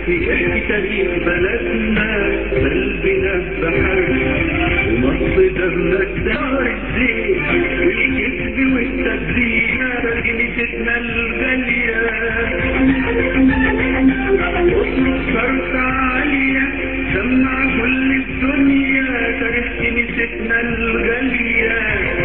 احكي احكي تاريخ بلدنا قلبنا بحر ومص دمنا دار الزين والكذب والتبذير كنيستنا الغالية اصرف صرف عالية سمع كل الدنيا تاريخ كنيستنا الغالية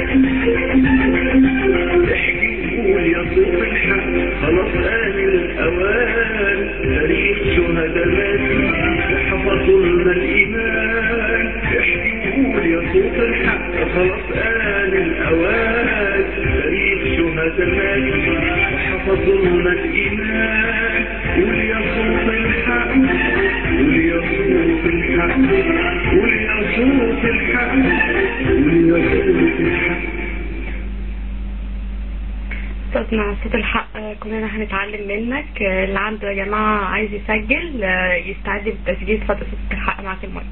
احكي وقول يا صوت الحق خلاص آن الأوان تاريخ شهداء ماتوا وحفظوا لنا الإيمان احكي وقول يا صوت الحق خلاص آن الأوان تاريخ شهداء ماتوا وحفظوا لنا الإيمان قول يا صوت الحق قول يا صوت الحق قول يا صوت الحق قول يا صوت الحق استاذنا صوت الحق آه، كلنا هنتعلم منك آه، اللي عنده يا جماعة عايز يسجل آه، يستعد بالتسجيل اتفضل صوت الحق معاك المايك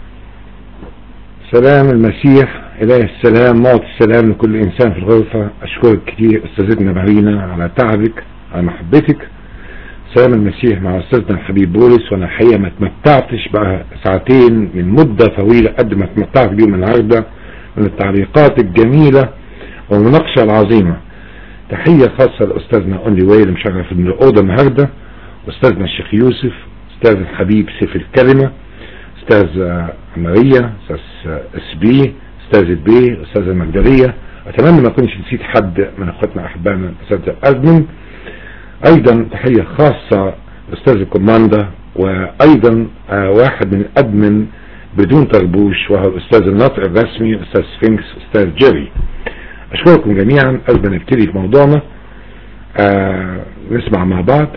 سلام المسيح إله السلام معطي السلام لكل إنسان في الغرفة أشكرك كتير أستاذتنا مارينا على تعبك على محبتك سلام المسيح مع أستاذنا الحبيب بولس وأنا الحقيقة ما تمتعتش بقى ساعتين من مدة طويلة قد ما تمتعت بيهم النهاردة من التعليقات الجميلة والمناقشة العظيمة تحية خاصة لأستاذنا أونلي ويل مشرف من الأوضة النهاردة أستاذنا الشيخ يوسف أستاذ الحبيب سيف الكلمة أستاذ آه، ماريا أستاذ آه، اس بي أستاذ بي أستاذ المجدلية أتمنى ما أكونش نسيت حد من أخواتنا أحبائنا أستاذ الأدمن أيضا تحية خاصة لأستاذ الكوماندا وأيضا آه، واحد من الأدمن بدون طربوش وهو الأستاذ الناطق الرسمي أستاذ سفنكس أستاذ جيري أشكركم جميعا قبل ما نبتدي في موضوعنا آه نسمع مع بعض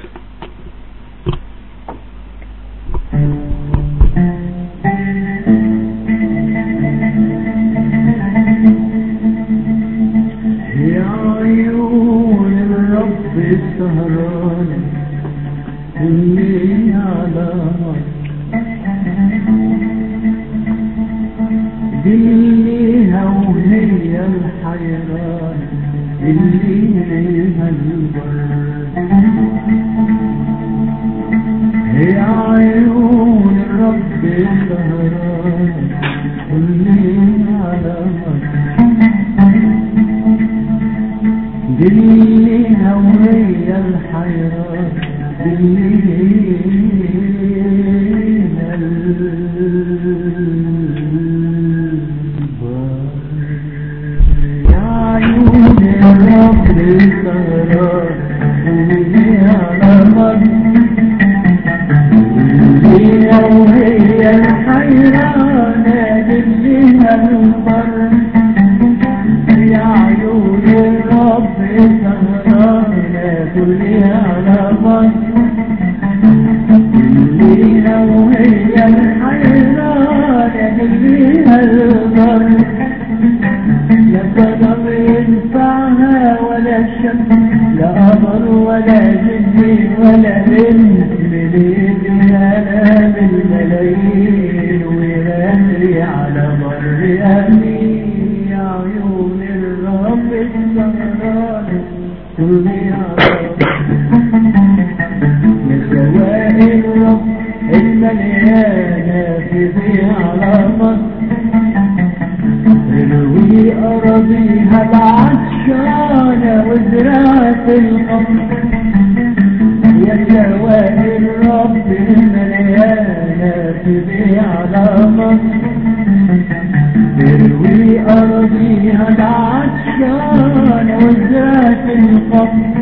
يا عيون الرب السهران اللي على دليها وهي الحيران اللي ليها البرد يا عيون الرب السهران اللي على دليها وهي الحيران دليها البر يا عيون الرب السهران اللي على مر دليها وهي الحيران دليها البر يا عيون الرب سهرانة كلها على مصر الليلة وهي الحيرانة كلها البر لا قدم ينفعها ولا شمس لا قمر ولا جن ولا انس من الهلال الملايين ويغني على مر امين يا عيون الرب السهران كلي على من سواء الرب المليانة في ضياء على مصر تروي أراضيها العطشانة وزراعة القمر يا سواء الرب المليانة تبيع على مصر تروي أراضيها العطشانة وزراعة القمر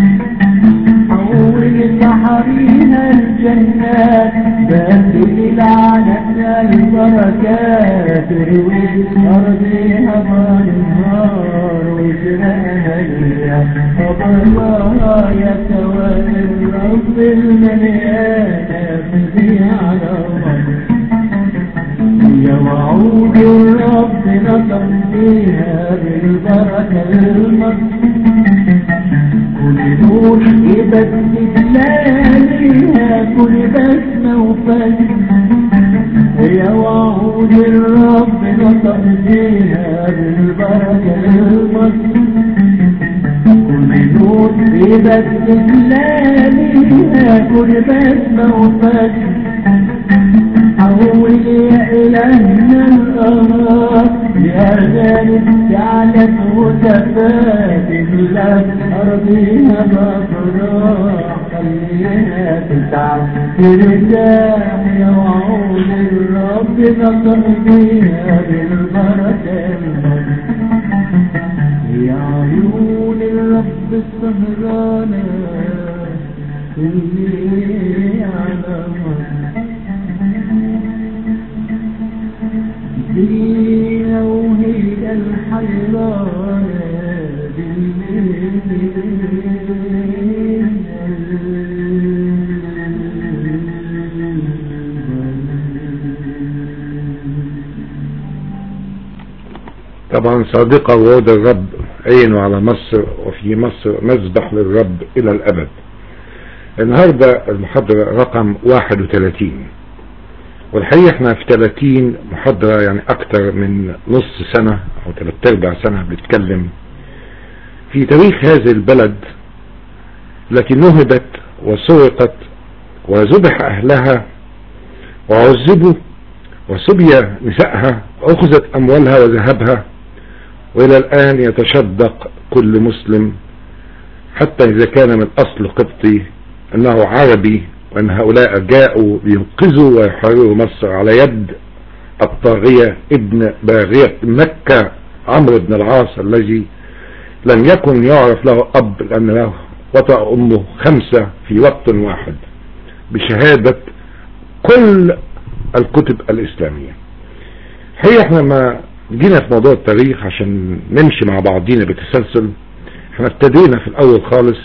حول بحريها الجنات بدل العالم البركات روي أرضها بالنهار وجراها الله يا سواد الرب المليانة في على يا وعود الرب نطق فيها بالبركة المصر كل نور يبدل ليها كل بسمة وفجر يا وعود الرب نطق فيها بالبركة المصر كل نور يبدل ليها كل بسمة وفجر حول يا إلهنا الأراض يا غالب جعلت وتفات لك أرضنا مفرح خلينا تتعب ترتاح يا وعود الرب نصر فيها بالبركة يا عيون الرب السهرانة اللي على مصر دينا وهي الحيرانة طبعا صادقة وعود الرب عينه على مصر وفي مصر مذبح للرب إلى الأبد النهاردة المحاضرة رقم 31 والحقيقة احنا في 30 محاضرة يعني أكتر من نص سنة أو ثلاث أرباع سنة بنتكلم في تاريخ هذه البلد التي نهبت وسرقت وذبح أهلها وعذبوا وسبي نسائها وأخذت أموالها وذهبها وإلى الآن يتشدق كل مسلم حتى إذا كان من أصل قبطي أنه عربي وأن هؤلاء جاءوا لينقذوا ويحرروا مصر على يد الطاغية ابن باغية مكة عمرو بن العاص الذي لم يكن يعرف له أب لأن له وطأ أمه خمسة في وقت واحد بشهادة كل الكتب الإسلامية هي احنا ما جينا في موضوع التاريخ عشان نمشي مع بعضينا بتسلسل احنا ابتدينا في الأول خالص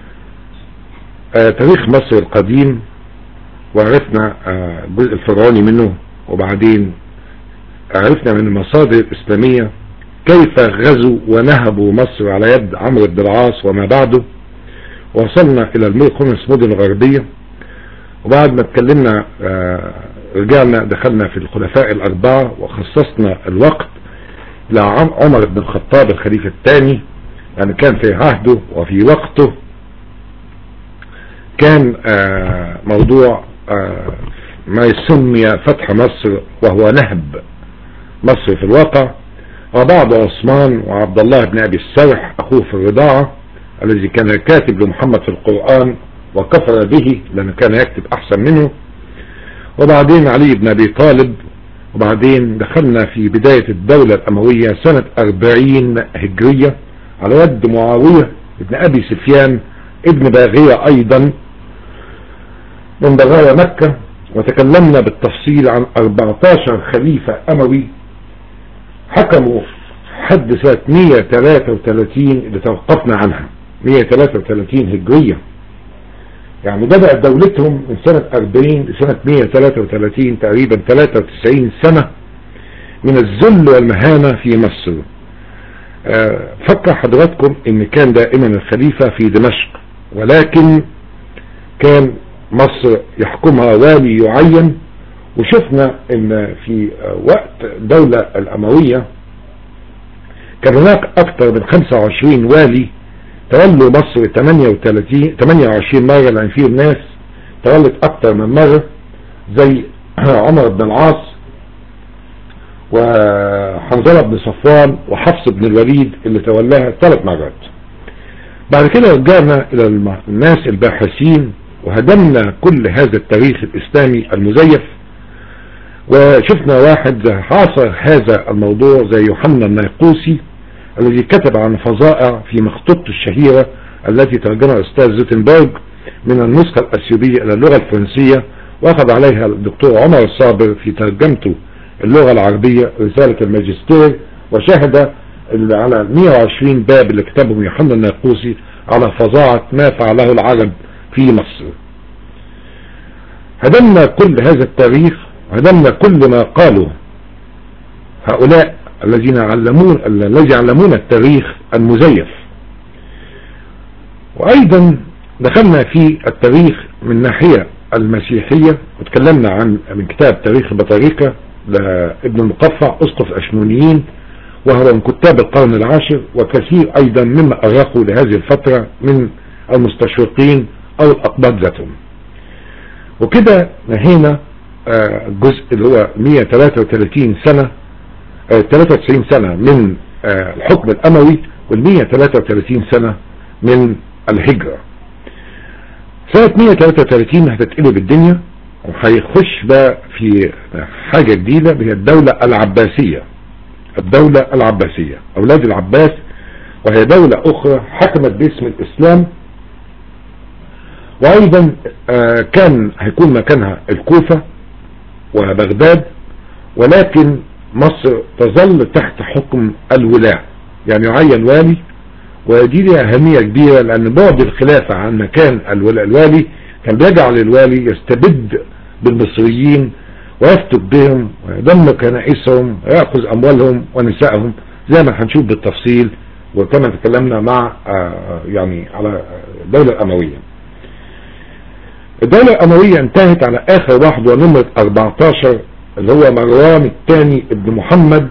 آه تاريخ مصر القديم وعرفنا آه الجزء الفرعوني منه وبعدين عرفنا من المصادر الإسلامية كيف غزوا ونهبوا مصر على يد عمرو بن العاص وما بعده وصلنا إلى الملك خمس مدن غربية وبعد ما اتكلمنا آه رجعنا دخلنا في الخلفاء الأربعة وخصصنا الوقت لعمر بن الخطاب الخليفة الثاني يعني كان في عهده وفي وقته كان آه موضوع آه ما يسمي فتح مصر وهو نهب مصر في الواقع وبعد عثمان وعبد الله بن أبي السرح أخوه في الرضاعة الذي كان كاتب لمحمد في القرآن وكفر به لأنه كان يكتب أحسن منه وبعدين علي بن أبي طالب وبعدين دخلنا في بداية الدولة الأموية سنة 40 هجرية على يد معاوية ابن أبي سفيان ابن باغية أيضا من بغايا مكة وتكلمنا بالتفصيل عن 14 خليفة أموي حكموا حد سنة 133 اللي توقفنا عنها 133 هجرية يعني بدأت دولتهم من سنة 40 لسنة 133 تقريبا 93 سنة من الذل والمهانة في مصر أه فكر حضراتكم ان كان دائما الخليفة في دمشق ولكن كان مصر يحكمها والي يعين وشفنا ان في وقت الدولة الاموية كان هناك اكثر من 25 والي تولوا مصر 38 28 مرة لان فيهم ناس تولت اكثر من مرة زي عمر بن العاص وحنظلة بن صفوان وحفص بن الوليد اللي تولاها ثلاث مرات بعد كده رجعنا الى الناس الباحثين وهدمنا كل هذا التاريخ الاسلامي المزيف وشفنا واحد عاصر هذا الموضوع زي يوحنا النيقوسي الذي كتب عن فظائع في مخطوطته الشهيرة التي ترجمها الأستاذ زوتنبرج من النسخة الأثيوبية إلى اللغة الفرنسية وأخذ عليها الدكتور عمر الصابر في ترجمته اللغة العربية رسالة الماجستير وشاهد على 120 باب اللي كتبهم يوحنا النيقوسي على فظاعة ما فعله العرب في مصر هدمنا كل هذا التاريخ هدمنا كل ما قالوا هؤلاء الذين علمون الذي علمونا التاريخ المزيف وايضا دخلنا في التاريخ من ناحية المسيحية وتكلمنا عن من كتاب تاريخ البطاريكة لابن المقفع اسقف الاشمونيين وهو من كتاب القرن العاشر وكثير ايضا مما ارخوا لهذه الفترة من المستشرقين او الاقباط ذاتهم وكده نهينا آه، الجزء اللي هو 133 سنة آه، 93 سنة من آه، الحكم الاموي وال 133 سنة من الهجرة سنة 133 هتتقلب الدنيا وهيخش بقى في حاجة جديدة هي الدولة العباسية الدولة العباسية أولاد العباس وهي دولة أخرى حكمت باسم الإسلام وأيضا آه، كان هيكون مكانها الكوفة وبغداد ولكن مصر تظل تحت حكم الولاء يعني يعين والي ودي لها أهمية كبيرة لأن بعد الخلافة عن مكان الولا- الوالي كان بيجعل الوالي يستبد بالمصريين ويفتك بهم ويدمر كنائسهم ويأخذ أموالهم ونسائهم زي ما هنشوف بالتفصيل وكما تكلمنا مع آه، يعني على الدولة الأموية الدولة الأموية انتهت على آخر واحد ونمرة 14 اللي هو مروان الثاني ابن محمد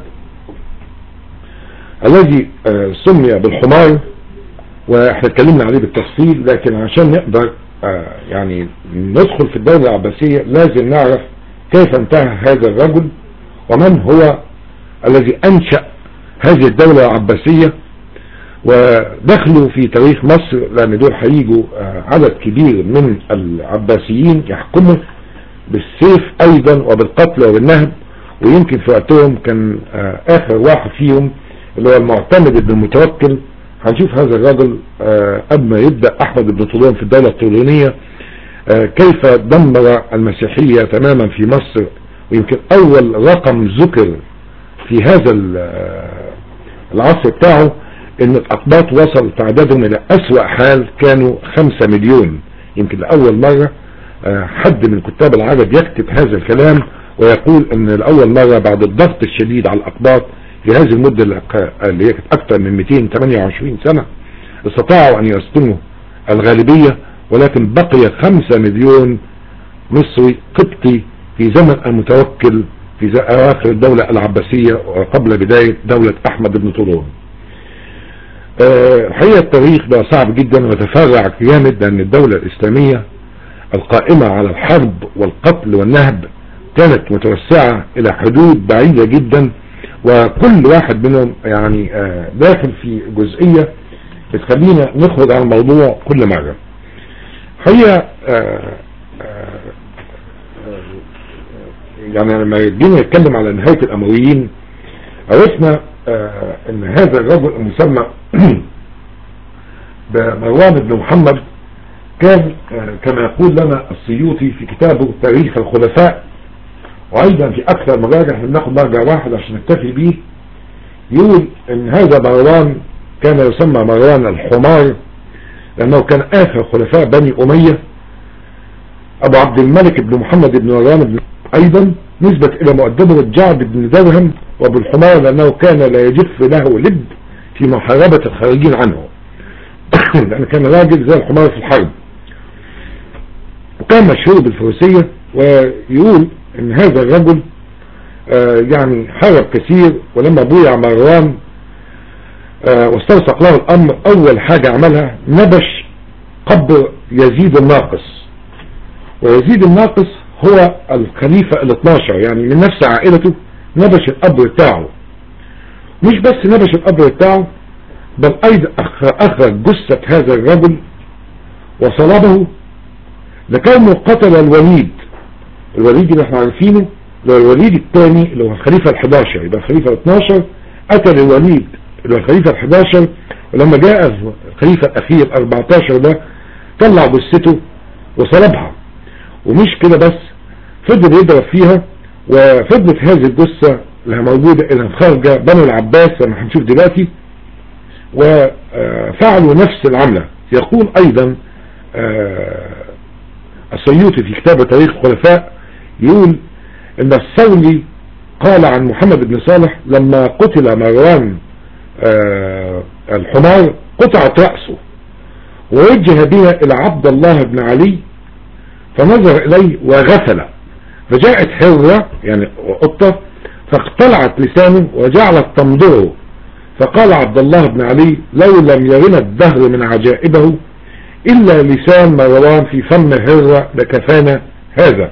الذي آه، سمي بالحمار واحنا اتكلمنا عليه بالتفصيل لكن عشان نقدر آه، يعني ندخل في الدولة العباسية لازم نعرف كيف انتهى هذا الرجل ومن هو الذي أنشأ هذه الدولة العباسية ودخلوا في تاريخ مصر لأن دول هيجوا آه، عدد كبير من العباسيين يحكموا بالسيف أيضا وبالقتل وبالنهب ويمكن في وقتهم كان آه، آخر واحد فيهم اللي هو المعتمد بن المتوكل هنشوف هذا الرجل آه، قبل ما يبدأ أحمد بن طولون في الدولة الطولونية آه، كيف دمر المسيحية تماما في مصر ويمكن أول رقم ذكر في هذا ال- آه، العصر بتاعه ان الاقباط وصل تعدادهم الى اسوأ حال كانوا خمسة مليون يمكن لاول مرة آه، حد من كتاب العرب يكتب هذا الكلام ويقول ان لاول مرة بعد الضغط الشديد على الاقباط في هذه المدة اللي ق- اللي هي كانت اكثر من 228 سنة استطاعوا ان يسكنوا الغالبية ولكن بقي خمسة مليون مصري قبطي في زمن المتوكل في ز- اواخر الدولة العباسية وقبل بداية دولة احمد بن طولون آه، الحقيقة التاريخ بقى صعب جدا وتفرع جامد لأن الدولة الإسلامية القائمة على الحرب والقتل والنهب كانت متوسعة إلى حدود بعيدة جدا وكل واحد منهم يعني آه، داخل في جزئية بتخلينا نخرج عن الموضوع كل مرة هي آه، آه، يعني لما جينا نتكلم على نهاية الأمويين عرفنا آه، ان هذا الرجل المسمى بمروان بن محمد كان آه، كما يقول لنا السيوطي في كتابه تاريخ الخلفاء وايضا في اكثر مراجع احنا بناخد مرجع واحد عشان نكتفي بيه يقول ان هذا مروان كان يسمى مروان الحمار لانه كان اخر خلفاء بني اميه ابو عبد الملك بن محمد بن مروان بن ايضا نسبة الى مؤدبه الجعد بن درهم وبالحمار لانه كان لا يجف له لب في محاربة الخارجين عنه لان كان راجل زي الحمار في الحرب وكان مشهور بالفروسية ويقول ان هذا الرجل آه يعني حارب كثير ولما بويع مروان آه واستوثق له الامر اول حاجة عملها نبش قبر يزيد الناقص ويزيد الناقص هو الخليفة ال 12 يعني من نفس عائلته نبش القبر بتاعه مش بس نبش القبر بتاعه بل ايضا اخرج جثة هذا الرجل وصلبه لكونه قتل الوليد الوليد اللي احنا عارفينه اللي هو الوليد الثاني اللي هو الخليفة ال 11 يبقى الخليفة ال 12 قتل الوليد اللي هو الخليفة ال 11 ولما جاء الخليفة الاخير 14 ده طلع جثته وصلبها ومش كده بس فضل يضرب فيها وفضلت هذه الجثة اللي موجودة الى خارجة بنو العباس لما هنشوف دلوقتي وفعلوا نفس العملة يقول ايضا السيوطي في كتابه تاريخ الخلفاء يقول ان الثولي قال عن محمد بن صالح لما قتل مروان الحمار قطعت رأسه ووجه بها الى عبد الله بن علي فنظر اليه وغسل فجاءت حرة يعني قطة فاقتلعت لسانه وجعلت تمضغه فقال عبد الله بن علي لو لم يرنا الدهر من عجائبه إلا لسان مروان في فم هرة لكفانا هذا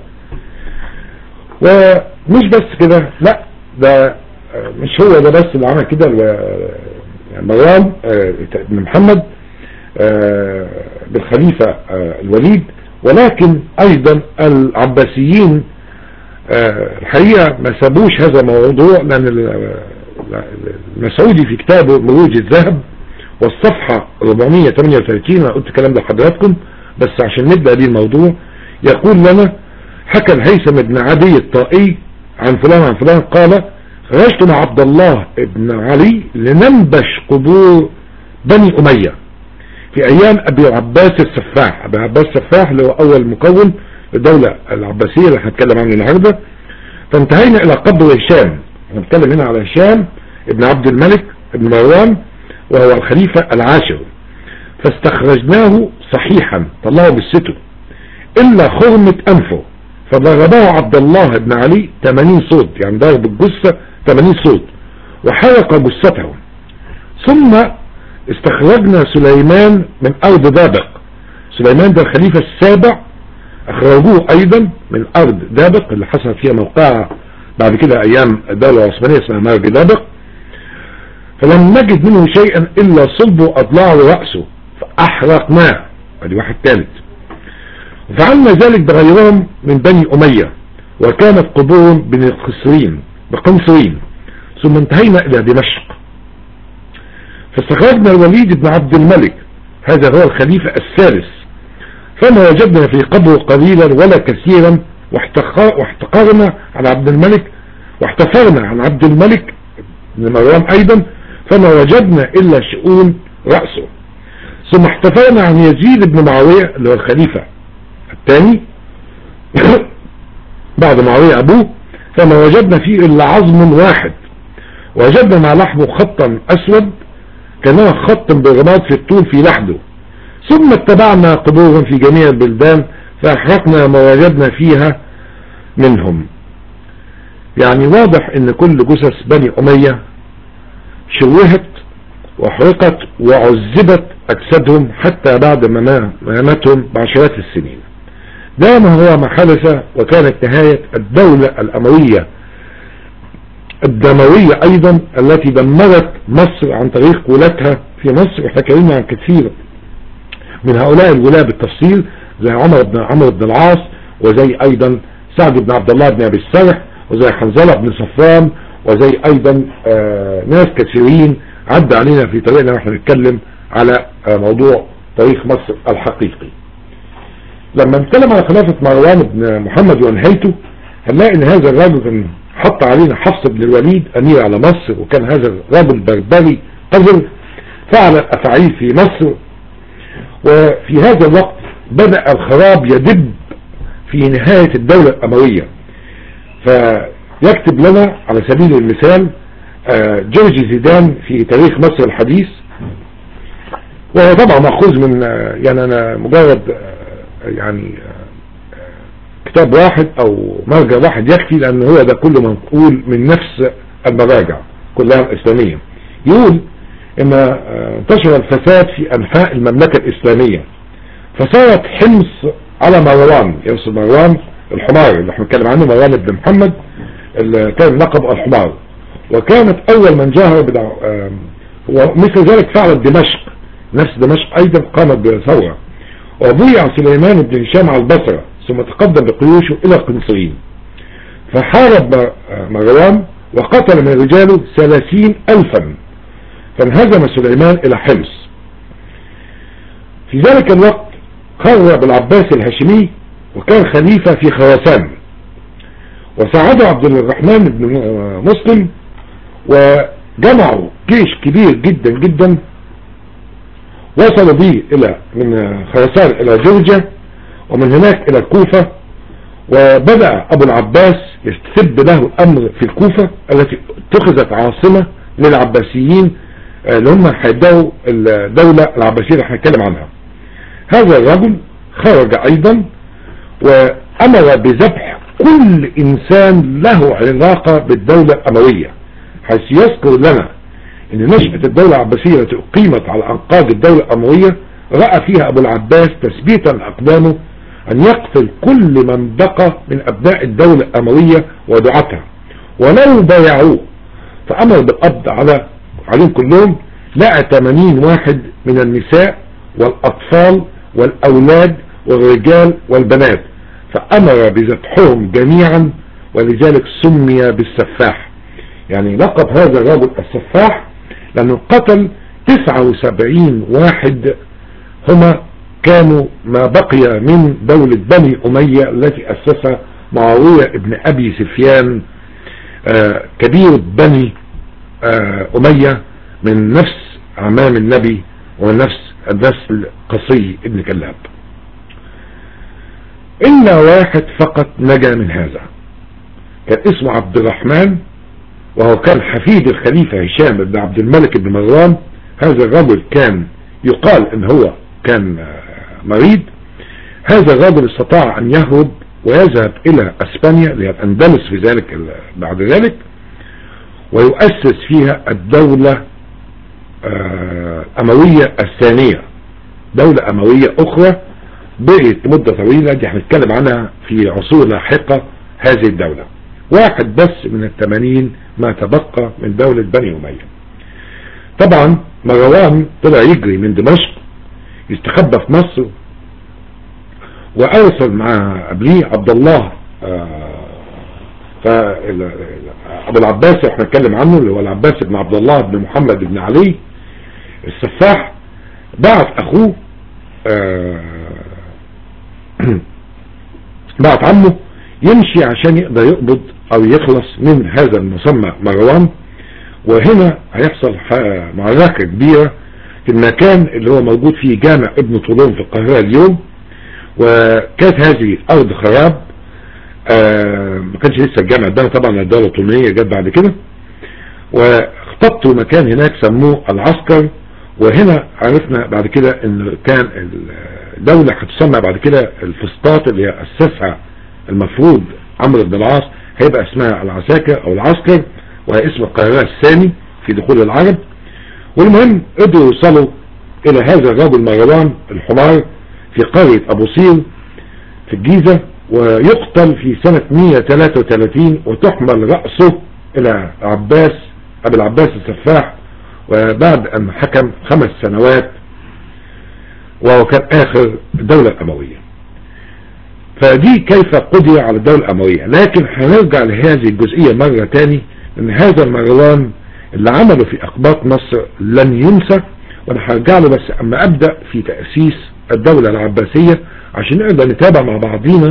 ومش بس كده لا ده آه، مش هو ده بس اللي عمل كده الو- يعني مروان آه، بن محمد آه، بالخليفة آه، الوليد ولكن أيضا العباسيين آه، الحقيقة ما سابوش هذا الموضوع لأن ال- المسعودي في كتابه مروج الذهب والصفحة 438 أنا قلت الكلام ده لحضراتكم بس عشان نبدأ بيه الموضوع يقول لنا حكى الهيثم بن عدي الطائي عن فلان عن فلان قال خرجت مع عبد الله بن علي لننبش قبور بني أمية في أيام أبي عباس السفاح أبي عباس السفاح اللي هو أول مكون للدولة العباسية اللي هنتكلم عنه النهاردة فانتهينا إلى قبر هشام هنتكلم هنا على هشام ابن عبد الملك ابن مروان وهو الخليفة العاشر فاستخرجناه صحيحا طلعه بالستر إلا خرمة أنفه فضربه عبد الله بن علي 80 صوت يعني ضرب الجثة 80 صوت وحرق جثته ثم استخرجنا سليمان من أرض دابق سليمان ده الخليفة السابع أخرجوه أيضا من أرض دابق اللي حصل فيها موقعة بعد كده أيام الدولة العثمانية اسمها مرج دابق فلم نجد منه شيئا إلا صلبه وأضلاعه ورأسه فأحرقناه ادي واحد ثالث وفعلنا ذلك بغيرهم من بني أمية وكانت قبورهم بن قصرين بقنصرين ثم انتهينا إلى دمشق فاستخرجنا الوليد بن عبد الملك هذا هو الخليفة الثالث فما وجدنا في قبره قليلا ولا كثيرا واحتقر- واحتقرنا عن عبد الملك واحتفرنا عن عبد الملك بن مروان أيضا فما وجدنا إلا شؤون رأسه ثم احتفرنا عن يزيد بن معاوية اللي هو الخليفة الثاني بعد معاوية أبوه فما وجدنا فيه إلا عظم واحد وجدنا مع لحمه خطا أسود كانها خط بالرماد في الطول في لحده ثم اتبعنا قبورهم في جميع البلدان فأحرقنا ما وجدنا فيها منهم يعني واضح ان كل جثث بني أمية شوهت وحرقت وعذبت أجسادهم حتى بعد ما ماتهم بعشرات السنين ده ما هو ما حدث وكانت نهاية الدولة الأموية الدموية أيضا التي دمرت مصر عن طريق ولاتها في مصر واحنا اتكلمنا عن كثير من هؤلاء الولاة بالتفصيل زي عمر بن عمرو بن العاص وزي أيضا سعد بن عبد الله بن أبي السرح وزي حنظلة بن صفوان وزي أيضا آه ناس كثيرين عدى علينا في طريقنا واحنا نتكلم على آه موضوع تاريخ مصر الحقيقي لما نتكلم على خلافة مروان بن محمد ونهايته هنلاقي ان هذا الرجل كان حط علينا حفص بن الوليد امير على مصر وكان هذا الرجل بربري قذر فعل الافاعيل في مصر وفي هذا الوقت بدأ الخراب يدب في نهاية الدولة الأموية فيكتب لنا على سبيل المثال آه، جورج زيدان في تاريخ مصر الحديث وهو طبعا مأخوذ من آه، يعني أنا مجرد آه، يعني آه، كتاب واحد أو مرجع واحد يكفي لأن هو ده كله منقول من نفس المراجع كلها الإسلامية يقول ان آه، انتشر الفساد في انحاء المملكة الاسلامية فصارت حمص على مروان يوسف مروان الحمار اللي احنا بنتكلم عنه مروان بن محمد اللي كان لقب الحمار وكانت اول من جاهر بدع... آه، ومثل ذلك فعلت دمشق نفس دمشق ايضا قامت بثورة وضيع سليمان بن هشام على البصرة ثم تقدم بقيوشه الى قنصرين فحارب آه، مروان وقتل من رجاله ثلاثين الفا فانهزم سليمان الى حمص في ذلك الوقت خرب العباس الهاشمي وكان خليفة في خراسان وساعده عبد الرحمن بن مسلم وجمعوا جيش كبير جدا جدا وصلوا به الى من خراسان الى جورجيا ومن هناك الى الكوفة وبدأ ابو العباس يستب له الامر في الكوفة التي اتخذت عاصمة للعباسيين اللي هم هيبدأوا الدولة العباسية اللي هنتكلم عنها هذا الرجل خرج ايضا وامر بذبح كل انسان له علاقة بالدولة الاموية حيث يذكر لنا ان نشأة الدولة العباسية التي اقيمت على انقاض الدولة الاموية رأى فيها أبو العباس تثبيتا أقدامه أن يقتل كل من بقى من أبناء الدولة الأموية ودعاتها ولو بايعوه فأمر بالقبض على عليهم كلهم لقى 80 واحد من النساء والأطفال والأولاد والرجال والبنات فأمر بذبحهم جميعا ولذلك سمي بالسفاح يعني لقب هذا الرجل السفاح لأنه قتل 79 واحد هما كانوا ما بقي من دولة بني أمية التي أسسها معاوية ابن أبي سفيان آه كبير بني آه أمية من نفس أعمام النبي ونفس النسل قصي ابن كلاب إلا واحد فقط نجا من هذا كان اسمه عبد الرحمن وهو كان حفيد الخليفة هشام بن عبد الملك بن مروان هذا الرجل كان يقال ان هو كان مريض هذا الرجل استطاع ان يهرب ويذهب الى اسبانيا اللي هي الاندلس في ذلك بعد ذلك ويؤسس فيها الدولة الاموية الثانية دولة اموية اخرى بقيت مدة طويلة دي هنتكلم عنها في عصور لاحقة هذه الدولة واحد بس من الثمانين ما تبقى من دولة بني أمية طبعا مروان طلع يجري من دمشق يستخبى في مصر وارسل مع قبليه عبد الله ابو العباس احنا نتكلم عنه اللي هو العباس بن عبد الله بن محمد بن علي السفاح بعت اخوه بعت عمه يمشي عشان يقدر يقبض او يخلص من هذا المسمى مروان وهنا هيحصل معركة كبيرة في المكان اللي هو موجود فيه جامع ابن طولون في القاهرة اليوم وكانت هذه ارض خراب آه ما كانش لسه الجامع ده طبعا الدولة الطولونية جت بعد كده واختطوا مكان هناك سموه العسكر وهنا عرفنا بعد كده ان كان الدولة هتسمى بعد كده الفسطاط اللي هي اسسها المفروض عمرو بن العاص هيبقى اسمها العساكر او العسكر وهي اسم القاهرة الثاني في دخول العرب والمهم قدروا يوصلوا الى هذا الرجل مروان الحمار في قرية ابو سير في الجيزة ويقتل في سنة 133 وتحمل رأسه الى عباس ابو العباس السفاح وبعد ان حكم خمس سنوات وهو كان اخر الدولة الاموية فدي كيف قضي على الدولة الاموية لكن هنرجع لهذه الجزئية مرة تاني ان هذا المروان اللي عمله في اقباط مصر لن ينسى وانا هرجع له بس اما ابدأ في تأسيس الدولة العباسية عشان نقدر نتابع مع بعضينا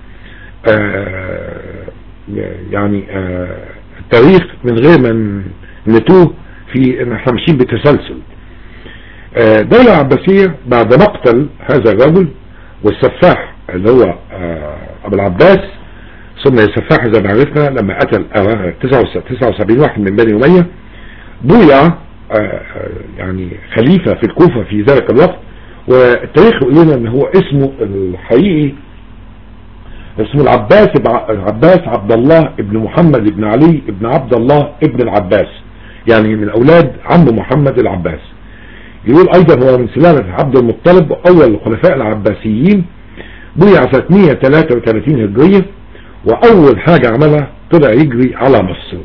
آه يعني آه التاريخ من غير ما نتوه في ان احنا ماشيين بتسلسل آه الدولة العباسية بعد مقتل هذا الرجل والسفاح اللي هو ابو العباس ثم السفاح زي ما عرفنا لما قتل 79 واحد من بني اميه بويع يعني خليفة في الكوفة في ذلك الوقت والتاريخ يقول لنا ان هو اسمه الحقيقي اسمه العباس العباس عبد الله ابن محمد ابن علي ابن عبد الله ابن العباس يعني من اولاد عم محمد العباس يقول ايضا هو من سلالة عبد المطلب اول الخلفاء العباسيين بويع سنة 133 هجرية واول حاجة عملها طلع يجري على مصر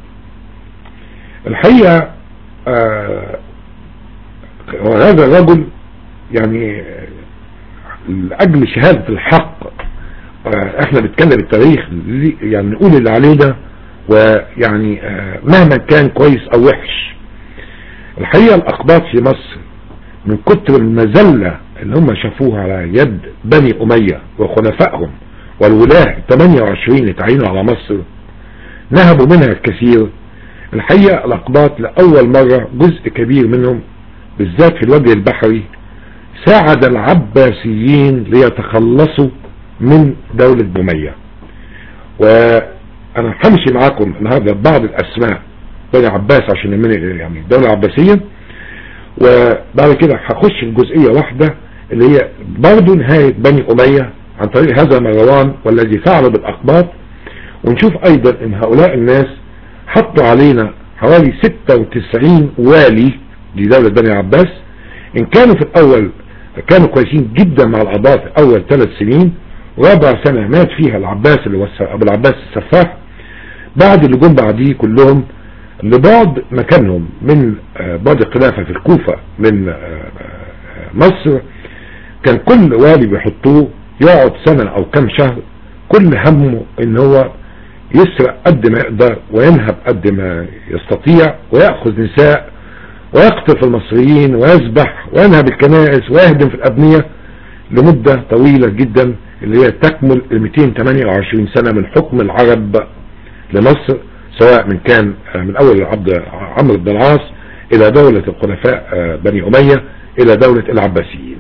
الحقيقة آه وهذا الرجل يعني لأجل شهادة الحق آه احنا بنتكلم التاريخ يعني نقول اللي علينا ويعني آه مهما كان كويس او وحش الحقيقة الاقباط في مصر من كتر المذلة اللي هم شافوها على يد بني امية وخلفائهم والولاة 28 اتعينوا على مصر نهبوا منها الكثير الحقيقة الأقباط لأول مرة جزء كبير منهم بالذات في الوجه البحري ساعد العباسيين ليتخلصوا من دولة بومية وأنا همشي معاكم النهاردة بعض الأسماء بني عباس عشان يعني الدولة العباسية وبعد كده هخش في جزئية واحدة اللي هي برضه نهاية بني أمية عن طريق هذا مروان والذي فعل بالأقباط ونشوف أيضا أن هؤلاء الناس حطوا علينا حوالي 96 والي لدولة بني عباس إن كانوا في الأول كانوا كويسين جدا مع القضاء في اول ثلاث سنين رابع سنة مات فيها العباس اللي هو ابو العباس السفاح بعد اللي جم بعديه كلهم لبعض مكانهم من بعض الخلافة في الكوفة من مصر كان كل والي بيحطوه يقعد سنة او كم شهر كل همه ان هو يسرق قد ما يقدر وينهب قد ما يستطيع ويأخذ نساء ويقتل في المصريين ويذبح وينهب الكنائس ويهدم في الأبنية لمدة طويلة جدا اللي هي تكمل ال 228 سنة من حكم العرب لمصر سواء من كان من أول عبد عمرو بن العاص إلى دولة الخلفاء بني أمية إلى دولة العباسيين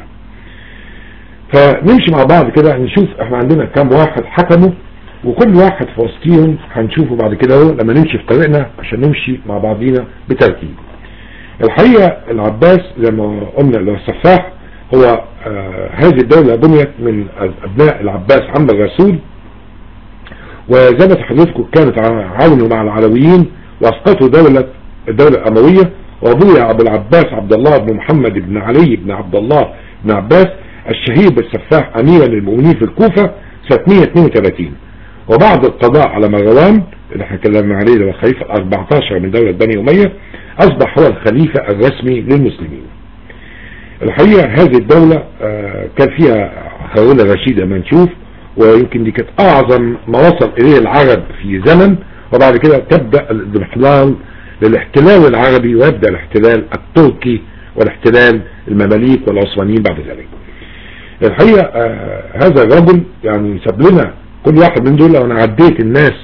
فنمشي مع بعض كده نشوف احنا عندنا كام واحد حكموا وكل واحد في وسطيهم هنشوفه بعد كده اهو لما نمشي في طريقنا عشان نمشي مع بعضينا بترتيب الحقيقة العباس زي ما قلنا اللي هو السفاح هو آه هذه الدولة بنيت من ابناء العباس عم الرسول وزي ما حضرتكم كانت عاونوا مع العلويين واسقطوا دولة الدولة الاموية وابويا ابو العباس عبد الله بن محمد بن علي بن عبد الله بن عباس الشهير بالسفاح اميرا للمؤمنين في الكوفة سنة 132 وبعد القضاء على مروان اللي احنا اتكلمنا عليه اللي هو الخليفة ال 14 من دولة بني أمية أصبح هو الخليفة الرسمي للمسلمين الحقيقة هذه الدولة اه كان فيها هارون الرشيد لما نشوف ويمكن دي كانت أعظم ما وصل إليه العرب في زمن وبعد كده تبدأ الاضمحلال للاحتلال العربي ويبدأ الاحتلال التركي والاحتلال المماليك والعثمانيين بعد ذلك الحقيقة اه هذا الرجل يعني ساب لنا كل واحد من دول لو انا عديت الناس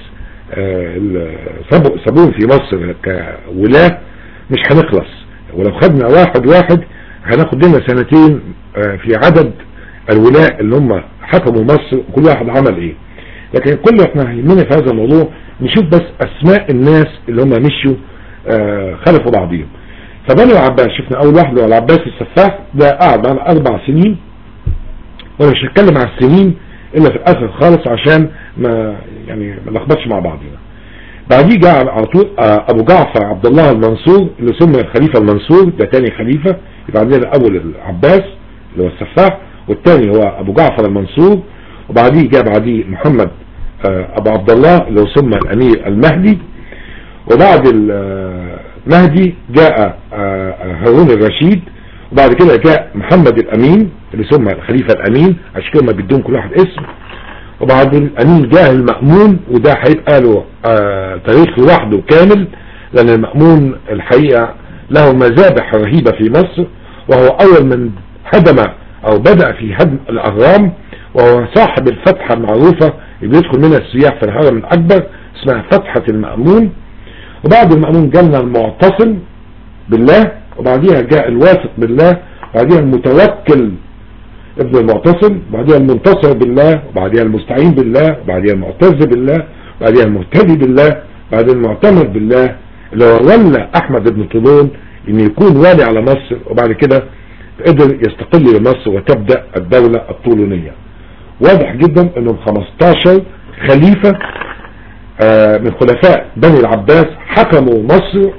سابوهم في مصر كولاة مش هنخلص ولو خدنا واحد واحد هناخد لنا سنتين في عدد الولاء اللي هم حكموا مصر وكل واحد عمل ايه لكن كل احنا يهمنا في هذا الموضوع نشوف بس اسماء الناس اللي هم مشوا خلفوا بعضهم فبني العباس شفنا اول واحد هو العباس السفاح ده قعد معنا اربع سنين وانا مش هتكلم على السنين الا في الاخر خالص عشان ما يعني ما نلخبطش مع بعضنا بعديه جاء على طول ابو جعفر عبد الله المنصور اللي سمي الخليفة المنصور ده تاني خليفة يبقى عندنا الاول العباس اللي هو السفاح والتاني هو ابو جعفر المنصور وبعديه جاء بعديه محمد ابو عبد الله اللي هو سمى الامير المهدي وبعد المهدي جاء هارون الرشيد وبعد كده جاء محمد الامين اللي سمى الخليفة الامين عشان كده ما بيدون كل واحد اسم وبعد الامين جاء المأمون وده هيبقى له آه تاريخ لوحده كامل لان المأمون الحقيقة له مذابح رهيبة في مصر وهو اول من هدم او بدأ في هدم الاهرام وهو صاحب الفتحة المعروفة اللي بيدخل منها السياح في الهرم الاكبر اسمها فتحة المأمون وبعد المأمون جالنا المعتصم بالله وبعديها جاء الواثق بالله وبعديها المتوكل ابن المعتصم وبعديها المنتصر بالله وبعديها المستعين بالله وبعديها المعتز بالله وبعديها المهتدي بالله بعدين المعتمر بالله اللي هو ولى احمد بن طولون ان يكون والي على مصر وبعد كده قدر يستقل بمصر وتبدأ الدولة الطولونية واضح جدا انهم 15 خليفة آه من خلفاء بني العباس حكموا مصر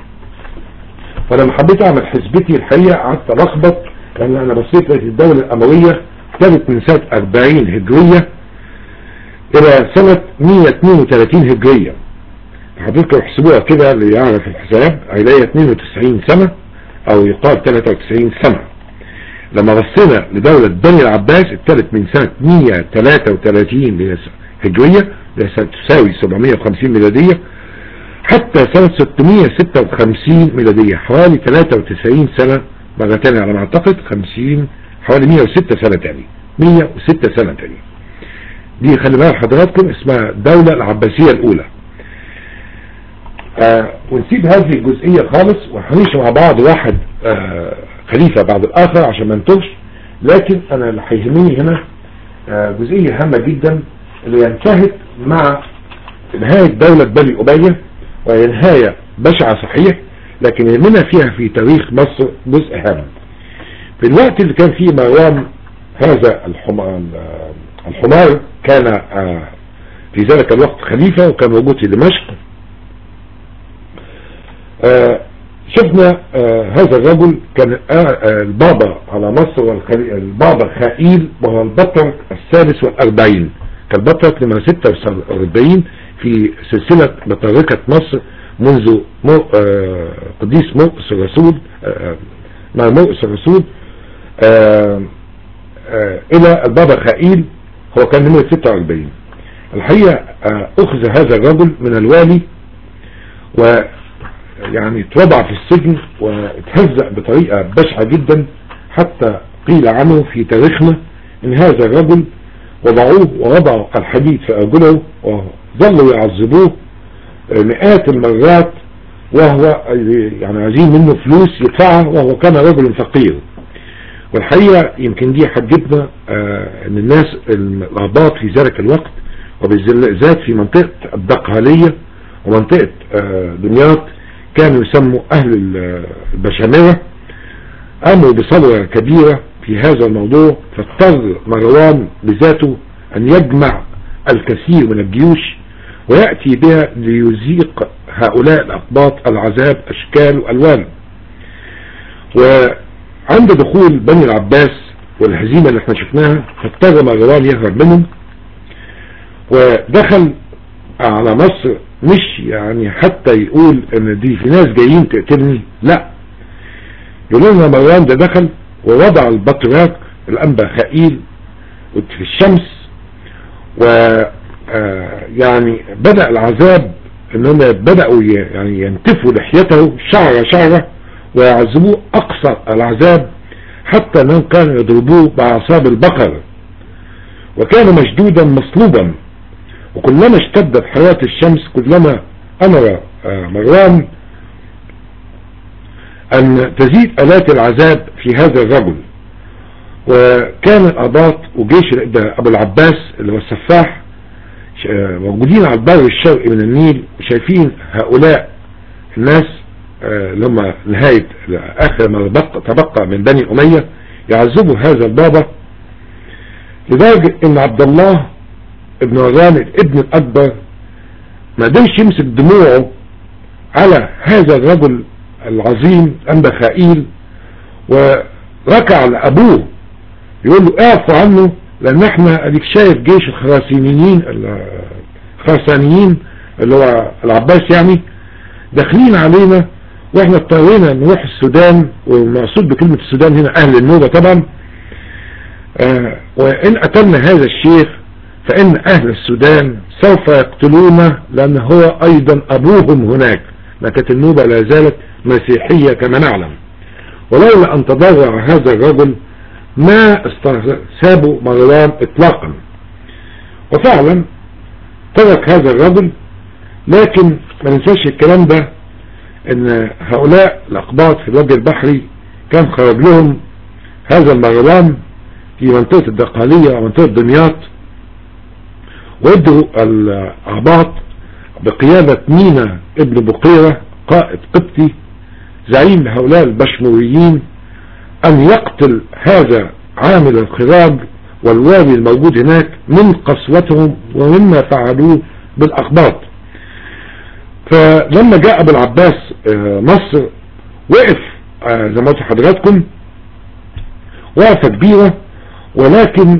فلما حبيت اعمل حسبتي الحقيقة قعدت الخبط لان انا بصيت لقيت الدولة الاموية كانت من سنة 40 هجرية الى سنة 132 هجرية حضرتك احسبوها كده اللي يعرف الحساب هيلاقي 92 سنة او يقال 93 سنة لما بصينا لدولة بني العباس ابتدت من سنة 133 هجرية تساوي 750 ميلادية حتى سنة 656 ميلادية حوالي 93 سنة مرة تانية على ما اعتقد 50 حوالي 106 سنة تاني 106 سنة تاني دي خلي بالك حضراتكم اسمها الدولة العباسية الاولى آه ونسيب هذه الجزئية خالص وهنمشي مع بعض واحد آه خليفة بعد الاخر عشان ما نتوهش لكن انا اللي هيهمني هنا آه جزئية هامة جدا اللي انتهت مع نهاية دولة بني أمية وهي نهاية بشعة صحيح لكن يهمنا فيها في تاريخ مصر جزء هام في الوقت اللي كان فيه مروان هذا الحمار, الحمار كان في ذلك الوقت خليفة وكان موجود في دمشق شفنا آه هذا الرجل كان آه آه البابا على مصر والخلي- البابا خائيل وهو البطرك السادس والأربعين كالبطرك نمرة 46 في سلسلة بطركة مصر منذ مو آه قديس مرقس الرسول آه مع مرقس الرسول آه آه إلى البابا خائيل هو كان نمرة 46 الحقيقة آه أخذ هذا الرجل من الوالي و يعني اتوضع في السجن واتهزأ بطريقة بشعة جدا حتى قيل عنه في تاريخنا ان هذا الرجل وضعوه ووضعوا الحديد في ارجله وظلوا يعذبوه مئات المرات وهو يعني عايزين منه فلوس يدفعها وهو كان رجل فقير والحقيقة يمكن دي حجتنا آه ان الناس الاباط في ذلك الوقت وبالذات في منطقة الدقهلية ومنطقة آه دمياط كانوا يسموا اهل البشامرة قاموا بثورة كبيرة في هذا الموضوع فاضطر مروان بذاته ان يجمع الكثير من الجيوش ويأتي بها ليزيق هؤلاء الأقباط العذاب أشكال وألوان وعند دخول بني العباس والهزيمة اللي احنا شفناها فاضطر مروان يهرب منهم ودخل على مصر مش يعني حتى يقول ان دي في ناس جايين تقتلني لا يقول لنا مروان ده دخل ووضع البطريرك الانبا خائيل في الشمس و يعني بدأ العذاب انهم بدأوا يعني ينتفوا لحيته شعرة شعرة ويعذبوه اقصى العذاب حتى انهم كانوا يضربوه بعصاب البقر وكان مشدودا مصلوبا وكلما اشتدت حياة الشمس كلما امر مروان ان تزيد الات العذاب في هذا الرجل وكان الاباط وجيش ابو العباس اللي هو السفاح موجودين على البر الشرقي من النيل شايفين هؤلاء الناس اللي هم نهاية اخر ما تبقى من بني امية يعذبوا هذا البابا لدرجة ان عبد الله ابن وران الابن الاكبر ما قدرش يمسك دموعه على هذا الرجل العظيم انبا خائيل وركع لابوه يقول له اعفوا عنه لان احنا اديك شايف جيش الخراسانيين الخراسانيين اللي هو العباس يعني داخلين علينا واحنا اضطرينا نروح السودان والمقصود بكلمة السودان هنا اهل النوبة طبعا اه وان قتلنا هذا الشيخ فان اهل السودان سوف يقتلونا لان هو ايضا ابوهم هناك لكن النوبة لا زالت مسيحية كما نعلم ولولا ان تضرع هذا الرجل ما استسابوا مروان اطلاقا وفعلا ترك هذا الرجل لكن ما ننساش الكلام ده ان هؤلاء الاقباط في الوجه البحري كان خرج لهم هذا المروان في منطقة الدقالية ومنطقة دمياط وادوا الاعباط بقيادة مينا ابن بقيرة قائد قبطي زعيم لهؤلاء البشموريين ان يقتل هذا عامل الخراج والوالي الموجود هناك من قسوتهم ومما فعلوه بالاقباط فلما جاء ابو العباس مصر وقف زي ما قلت حضراتكم وقفة كبيرة ولكن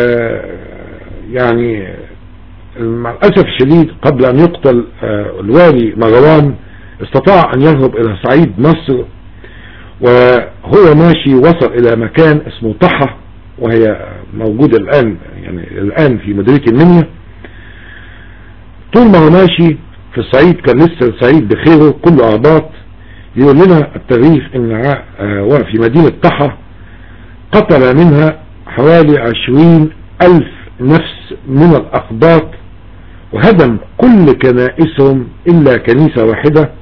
يعني مع الاسف الشديد قبل ان يقتل الوالي مروان استطاع ان يهرب الى صعيد مصر وهو ماشي وصل الى مكان اسمه طحة وهي موجودة الان يعني الان في مدينة المنيا طول ما هو ماشي في الصعيد كان لسه الصعيد بخيره كله اعباط يقول لنا التاريخ ان في مدينة طحة قتل منها حوالي عشرين الف نفس من الاقباط وهدم كل كنائسهم الا كنيسة واحدة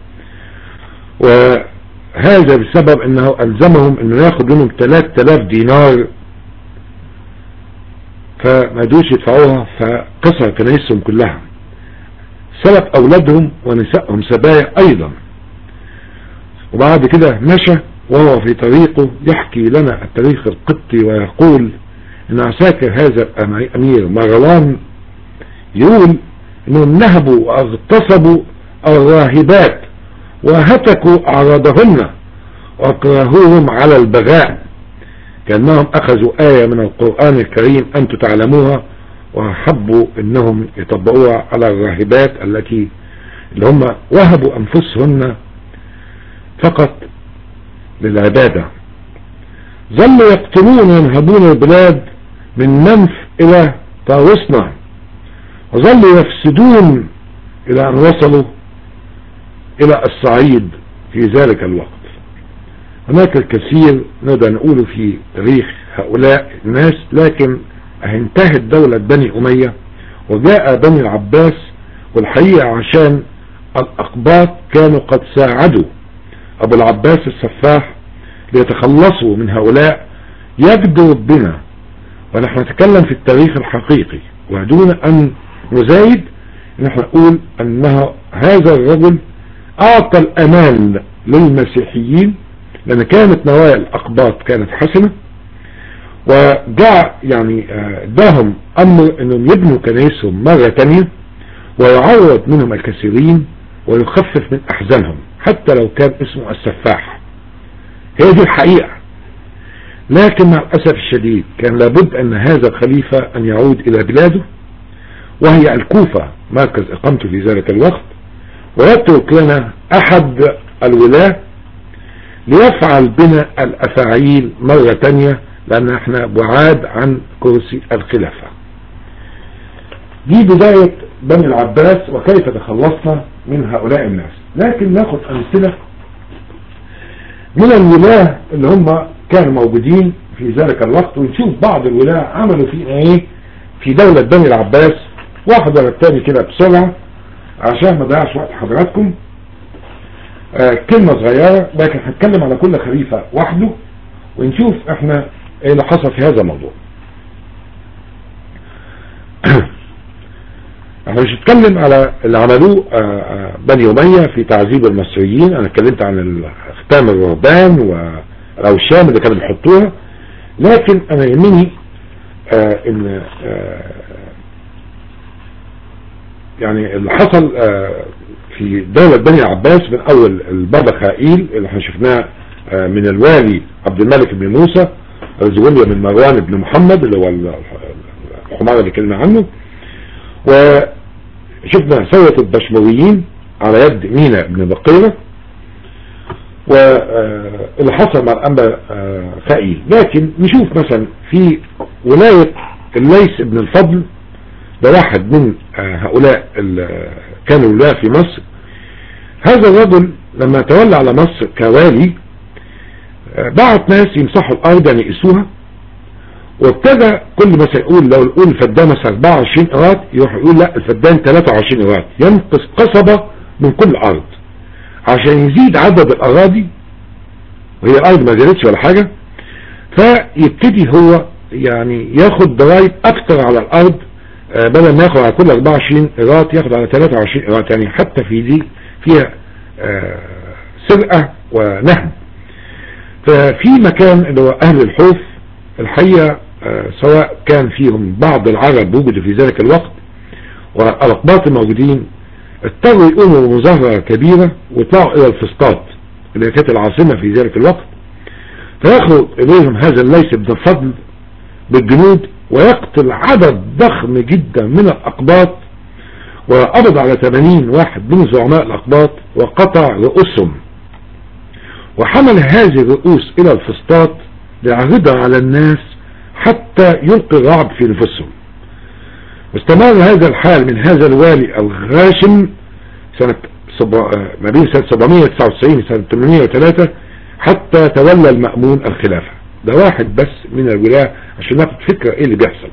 وهذا بسبب انه الزمهم انه ياخد منهم 3000 دينار فما دوش يدفعوها فكسر كنائسهم كلها سلب اولادهم ونسائهم سبايا ايضا وبعد كده مشى وهو في طريقه يحكي لنا التاريخ القبطي ويقول ان عساكر هذا الامير مروان يقول انهم نهبوا واغتصبوا الراهبات وهتكوا أعراضهن وأكرهوهم على البغاء كأنهم أخذوا آية من القرآن الكريم أنتم تعلموها وحبوا أنهم يطبقوها على الراهبات التي اللي هم وهبوا أنفسهن فقط للعبادة ظلوا يقتلون وينهبون البلاد من منف إلى طاوسنا وظلوا يفسدون إلى أن وصلوا إلى الصعيد في ذلك الوقت هناك الكثير نقدر نقوله في تاريخ هؤلاء الناس لكن انتهت دولة بني أمية وجاء بني العباس والحقيقة عشان الأقباط كانوا قد ساعدوا أبو العباس السفاح ليتخلصوا من هؤلاء يجدوا بنا ونحن نتكلم في التاريخ الحقيقي ودون أن نزايد نحن نقول أنه هذا الرجل أعطى الأمان للمسيحيين لأن كانت نوايا الأقباط كانت حسنة وجاء يعني اداهم أمر أنهم يبنوا كنائسهم مرة تانية ويعوض منهم الكثيرين ويخفف من أحزانهم حتى لو كان اسمه السفاح هي دي الحقيقة لكن مع الأسف الشديد كان لابد أن هذا الخليفة أن يعود إلى بلاده وهي الكوفة مركز إقامته في ذلك الوقت ويترك لنا أحد الولاة ليفعل بنا الأفاعيل مرة تانية لأن احنا بعاد عن كرسي الخلافة دي بداية بني العباس وكيف تخلصنا من هؤلاء الناس لكن ناخد أمثلة من الولاة اللي هم كانوا موجودين في ذلك الوقت ونشوف بعض الولاة عملوا في ايه في دولة بني العباس واحد ورا التاني كده بسرعة عشان ما ضيعش وقت حضراتكم آه كلمة صغيرة لكن هنتكلم على كل خليفة وحده ونشوف احنا ايه اللي حصل في هذا الموضوع احنا مش هنتكلم على اللي عملوه آه آه بني أمية في تعذيب المصريين انا اتكلمت عن ختام الرهبان والاوشام اللي كانوا بيحطوها لكن انا يهمني ان يعني اللي حصل في دولة بني عباس من اول البابا خائيل اللي احنا شفناه من الوالي عبد الملك بن موسى الزولية من مروان بن محمد اللي هو الحمار اللي كلمة عنه وشفنا ثورة البشمويين على يد مينا بن بقيرة واللي حصل مع الأنبا خائيل لكن نشوف مثلا في ولاية الليث بن الفضل ده واحد من هؤلاء كانوا ولاة في مصر هذا الرجل لما تولى على مصر كوالي بعت ناس يمسحوا الارض يعني يقيسوها وابتدى كل مثلا يقول لو يقول الفدان مثلا 24 قراط يروح يقول لا الفدان 23 قراط ينقص قصبة من كل ارض عشان يزيد عدد الاراضي وهي الارض ما زادتش ولا حاجة فيبتدي هو يعني ياخد ضرائب اكتر على الارض بدل ما ياخد على كل 24 قراط ياخد على 23 قراط يعني حتى في دي فيها سرقة ونهب ففي مكان اللي هو اهل الحوف الحقيقة سواء كان فيهم بعض العرب وجدوا في ذلك الوقت والأقباط الموجودين اضطروا يقوموا بمظاهرة كبيرة ويطلعوا الى الفسطاط اللي كانت العاصمة في ذلك الوقت فياخذ اليهم هذا الليث بن الفضل بالجنود ويقتل عدد ضخم جدا من الأقباط وقبض على 80 واحد من زعماء الأقباط وقطع رؤوسهم وحمل هذه الرؤوس الى الفسطاط ليعرضها على الناس حتى يلقي الرعب في نفوسهم واستمر هذا الحال من هذا الوالي الغاشم سنة ما بين سنة 799 سنة 803 حتى تولى المأمون الخلافة ده واحد بس من الولاة عشان ناخد فكرة ايه اللي بيحصل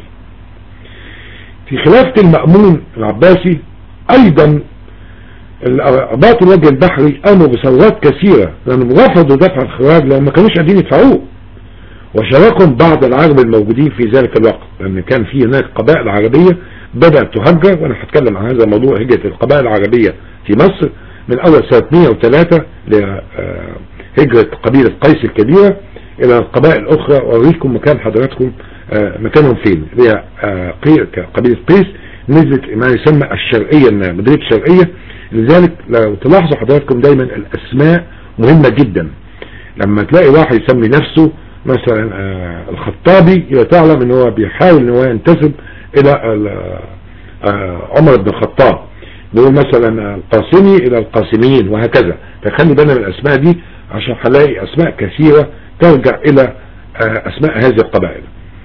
في خلافة المأمون العباسي ايضا الأرباط الوجه البحري قاموا بثورات كثيرة لأنهم رفضوا دفع الخراج لأن ما كانوش قادرين يدفعوه وشاركهم بعض العرب الموجودين في ذلك الوقت لأن كان في هناك قبائل عربية بدأت تهجر وأنا هتكلم عن هذا الموضوع هجرة القبائل العربية في مصر من أول سنة 103 لهجرة قبيلة قيس الكبيرة إلى القبائل الأخرى وأوريكم مكان حضراتكم مكانهم فين هي قبيلة قيس نزلت ما يسمى الشرقية مدينة الشرقية لذلك لو تلاحظوا حضراتكم دايما الاسماء مهمة جدا لما تلاقي واحد يسمي نفسه مثلا آه، الخطابي يبقى تعلم ان هو بيحاول ان هو ينتسب الى ال- آه، عمر بن الخطاب نقول مثلا القاسمي الى القاسميين وهكذا فخلي بالنا من الاسماء دي عشان هنلاقي اسماء كثيرة ترجع الى آه، اسماء هذه القبائل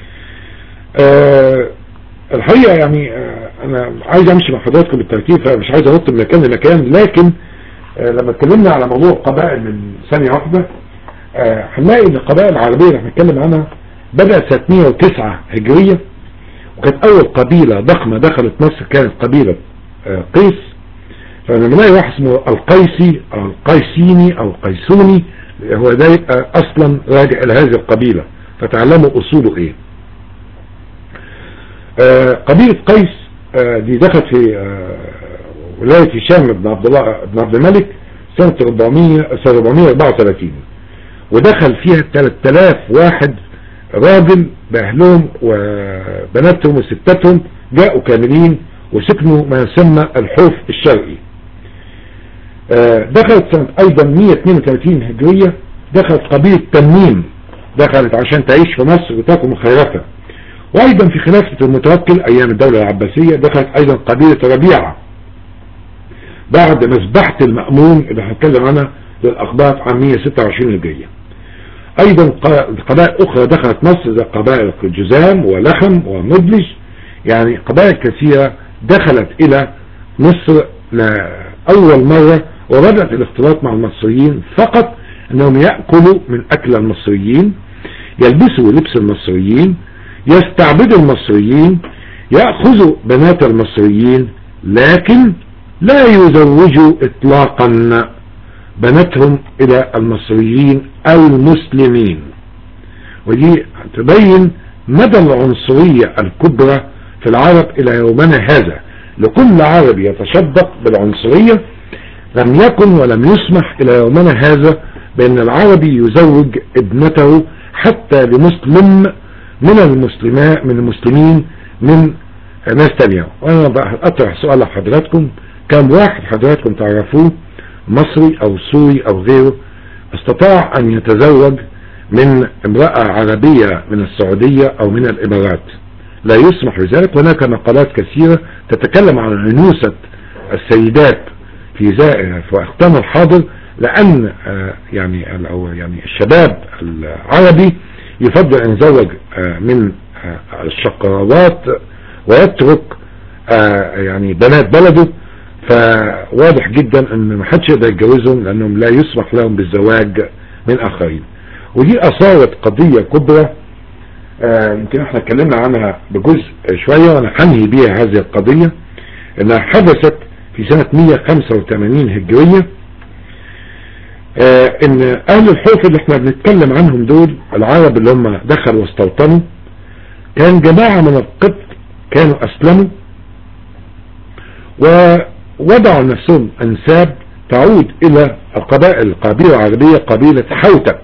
آه، الحقيقة يعني آه، انا عايز امشي مع حضراتكم بالترتيب فمش عايز انط من مكان لمكان لكن آه، لما اتكلمنا على موضوع القبائل من ثانية واحدة آه، هنلاقي ان القبائل العربية اللي هنتكلم عنها بدأت سنة 109 هجرية وكانت اول قبيلة ضخمة دخلت مصر كانت قبيلة آه، قيس فلما نلاقي واحد اسمه القيسي او القيسيني او القيسوني هو ده يبقى اصلا راجع الى هذه القبيلة فتعلموا اصوله ايه آه، قبيلة قيس آه، دي دخلت في آه، ولاية هشام بن عبد الله بن عبد الملك سنة 400 سنة 434 ودخل فيها 3000 واحد راجل بأهلهم وبناتهم وستاتهم جاءوا كاملين وسكنوا ما يسمى الحوف الشرقي آه، دخلت سنة أيضا 132 هجرية دخلت قبيلة تميم دخلت عشان تعيش في مصر وتاكل من خيراتها وأيضا في خلافة المتوكل أيام الدولة العباسية دخلت أيضا قبيلة ربيعة بعد مذبحة المأمون اللي هنتكلم عنها للأخبار عام 126 هجرية أيضا ق- قبائل أخرى دخلت مصر زي قبائل جزام ولخم ومدلج يعني قبائل كثيرة دخلت إلى مصر لأول مرة وبدأت الاختلاط مع المصريين فقط أنهم يأكلوا من أكل المصريين يلبسوا لبس المصريين يستعبدوا المصريين يأخذوا بنات المصريين لكن لا يزوجوا إطلاقا بناتهم إلى المصريين المسلمين ودي تبين مدى العنصرية الكبرى في العرب إلى يومنا هذا لكل عربي يتشدق بالعنصرية لم يكن ولم يسمح إلى يومنا هذا بأن العربي يزوج ابنته حتى لمسلم من المسلماء من المسلمين من ناس تانية وأنا بقى أطرح سؤال لحضراتكم كم واحد حضراتكم تعرفوه مصري أو سوري أو غيره استطاع أن يتزوج من امرأة عربية من السعودية أو من الإمارات لا يسمح بذلك هناك مقالات كثيرة تتكلم عن عنوسة السيدات في زائر في وقتنا الحاضر لأن آه، يعني ال- أو يعني الشباب العربي يفضل أن يتزوج آه، من آه، الشقراوات ويترك آه، يعني بنات بلده فواضح جدا ان ما حدش يقدر يتجوزهم لانهم لا يسمح لهم بالزواج من اخرين ودي اثارت قضية كبرى آه، يمكن احنا اتكلمنا عنها بجزء شوية وانا حنهي بيها هذه القضية انها حدثت في سنة 185 هجرية آه، ان اهل الحوف اللي احنا بنتكلم عنهم دول العرب اللي هم دخلوا واستوطنوا كان جماعة من القبط كانوا اسلموا ووضعوا لنفسهم انساب تعود الى القبائل القبيلة العربية قبيلة حوتك